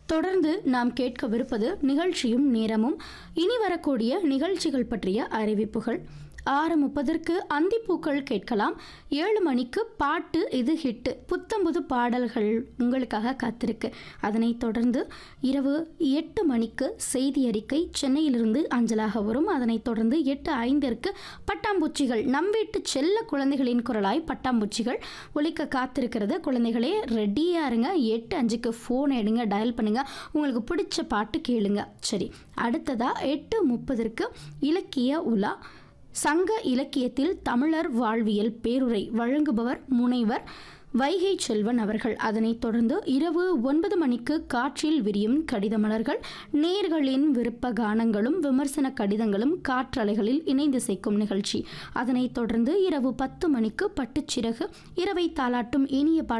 தொடர்ந்து நாம் கேட்கவிருப்பது நிகழ்ச்சியும் நேரமும் இனி வரக்கூடிய நிகழ்ச்சிகள் பற்றிய அறிவிப்புகள் ஆறு முப்பதற்கு அந்திப்பூக்கள் கேட்கலாம் ஏழு மணிக்கு பாட்டு இது ஹிட்டு புத்தம்புது பாடல்கள் உங்களுக்காக காத்திருக்கு அதனைத் தொடர்ந்து இரவு எட்டு மணிக்கு செய்தி அறிக்கை சென்னையிலிருந்து அஞ்சலாக வரும் அதனைத் தொடர்ந்து எட்டு ஐந்திற்கு பட்டாம்பூச்சிகள் நம் வீட்டு செல்ல குழந்தைகளின் குரலாய் பட்டாம்பூச்சிகள் ஒலிக்க காத்திருக்கிறது குழந்தைகளே ரெடியாக இருங்க எட்டு அஞ்சுக்கு ஃபோன் எடுங்க டயல் பண்ணுங்க உங்களுக்கு பிடிச்ச பாட்டு கேளுங்க சரி அடுத்ததா எட்டு முப்பதற்கு இலக்கிய உலா சங்க இலக்கியத்தில் தமிழர் வாழ்வியல் பேருரை வழங்குபவர் முனைவர் வைகை செல்வன் அவர்கள் அதனைத் தொடர்ந்து இரவு ஒன்பது மணிக்கு காற்றில் விரியும் கடித மலர்கள் நேர்களின் விருப்ப கானங்களும் விமர்சன கடிதங்களும் காற்றலைகளில் இணைந்து சேர்க்கும் நிகழ்ச்சி அதனைத் தொடர்ந்து இரவு பத்து மணிக்கு பட்டுச்சிறகு இரவை தாளாட்டும் இனிய பாடல்